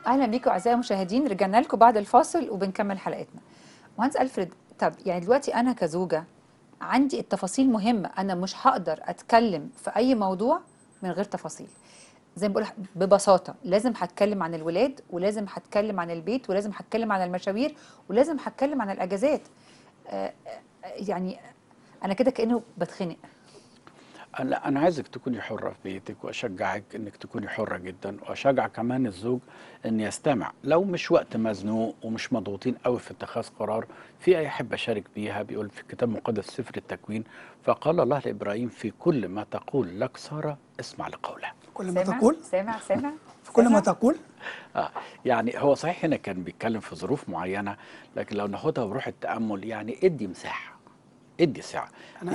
اهلا بيكم اعزائي المشاهدين رجعنا لكم بعد الفاصل وبنكمل حلقتنا مهندس الفريد طب يعني دلوقتي انا كزوجه عندي التفاصيل مهمه انا مش هقدر اتكلم في اي موضوع من غير تفاصيل زي ما بقول ببساطه لازم هتكلم عن الولاد ولازم هتكلم عن البيت ولازم هتكلم عن المشاوير ولازم هتكلم عن الاجازات آه، آه، يعني انا كده كانه بتخنق لا انا عايزك تكوني حره في بيتك واشجعك انك تكوني حره جدا واشجع كمان الزوج ان يستمع لو مش وقت مزنوق ومش مضغوطين قوي في اتخاذ قرار في اي احب اشارك بيها بيقول في الكتاب المقدس سفر التكوين فقال الله لابراهيم في كل ما تقول لك ساره اسمع لقولها كل ما سامع تقول سامع سامع في كل ما سامع؟ تقول آه يعني هو صحيح هنا كان بيتكلم في ظروف معينه لكن لو ناخدها بروح التامل يعني ادي مساحه ادي سعه